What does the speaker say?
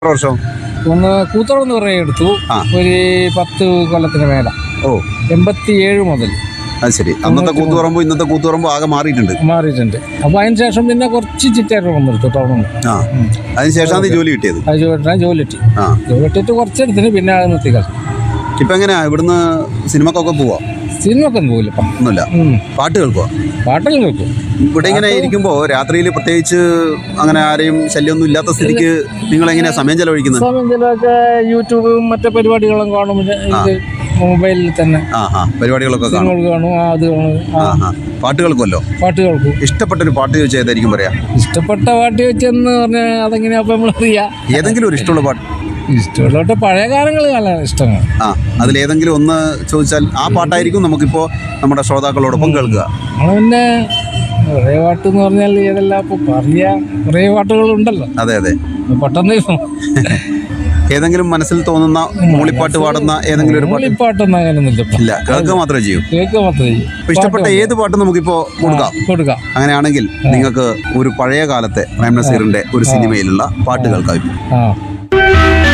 വർഷം ഒന്ന് കൂത്തുറന്ന് കുറേ എടുത്തു ആ. ഒരു പത്ത് കൊല്ലത്തിന് മേലെ ഓ എൺപത്തി ഏഴ് മുതൽ അത് ശരി അന്നത്തെ കൂത്തുപറമ്പ് ഇന്നത്തെ കൂത്തുപറമ്പ് ആകെ മാറിയിട്ടുണ്ട് മാറിയിട്ടുണ്ട് അപ്പോൾ അതിന് ശേഷം പിന്നെ കുറച്ച് ചിറ്റേറ്റർ വന്നെടുത്തു ടൗണിൽ നിന്ന് ആ അതിനുശേഷമാണ് ഈ ജോലി കിട്ടിയത് അത് ജോലിട്ടാ ജോലി കിട്ടി ആ ജോലി കിട്ടിയിട്ട് കുറച്ചെടുത്തിന് പിന്നെ അത് നിർത്തി കളഞ്ഞു ഇപ്പൊ എങ്ങനെയാ ഇവിടുന്ന് സിനിമക്കൊക്കെ പോവാ സിനിമക്കൊന്നും പോകില്ല ഇപ്പം ഒന്നുമില്ല ഉം. പാട്ട് കേൾക്കുക പാട്ടെല്ലാം കേൾക്കും ഇവിടെ ഇങ്ങനെ ഇരിക്കുമ്പോ രാത്രിയിൽ പ്രത്യേകിച്ച് അങ്ങനെ ആരെയും ശല്യമൊന്നും ഇല്ലാത്ത സ്ഥിതിക്ക് നിങ്ങൾ എങ്ങനെയാ സമയം ചെലവഴിക്കുന്നത് സമയം ചിലതൊക്കെ യൂട്യൂബും മറ്റേ പരിപാടികളും കാണും ഇത് ഇത് മൊബൈലിൽ തന്നെ ആ ആ പരിപാടികളൊക്കെ കാണും സിനിമകൾ കാണും ആ അത് കാണും ആ ആ ആ പാട്ട് കേൾക്കുമല്ലോ പാട്ട് കേൾക്കും ഇഷ്ടപ്പെട്ടൊരു പാട്ട് ചോദിച്ചാൽ ഏതായിരിക്കും പറയാ ഇഷ്ടപ്പെട്ട പാട്ട് വെച്ചെന്ന് പറഞ്ഞാൽ അതെങ്ങനെയാ അപ്പം നമ്മൾ അറിയാം ഏതെങ്കിലും ഒരു ഇഷ്ടമുള്ള പാട്ട് ഇഷ്ടമുള്ളവട്ടെ പഴയ ഗാനങ്ങൾ നല്ല ഇഷ്ടമാണ് ആ അതിലേതെങ്കിലും ഒന്ന് ചോദിച്ചാൽ ആ പാട്ടായിരിക്കും നമുക്കിപ്പോ നമ്മുടെ ശ്രോതാക്കളോടൊപ്പം കേൾക്കുക നമ്മൾ പിന്നെ കുറേ പാട്ട് എന്ന് പറഞ്ഞാൽ ഏതെല്ലാം ഇപ്പോൾ പറയാ കുറേ പാട്ടുകളുണ്ടല്ലോ അതെ അതെ പെട്ടെന്ന് ഏതെങ്കിലും മനസ്സിൽ തോന്നുന്ന മൂളിപ്പാട്ട് പാടുന്ന ഏതെങ്കിലും ഒരു പാട്ട് പാട്ടൊന്നും അങ്ങനെയൊന്നുമില്ല ഇപ്പം ഇല്ല കേൾക്കുക മാത്രമേ ചെയ്യൂ കേൾക്കുക മാത്രമേ അപ്പൊ ഇഷ്ടപ്പെട്ട ഏത് പാട്ടും നമുക്കിപ്പോ കൊടുക്കാം കൊടുക്കാം അങ്ങനെയാണെങ്കിൽ നിങ്ങൾക്ക് ഒരു പഴയ കാലത്തെ പ്രേം നസീറിന്റെ ഒരു സിനിമയിലുള്ള പാട്ട് കേൾക്കാം ഇപ്പോൾ ആ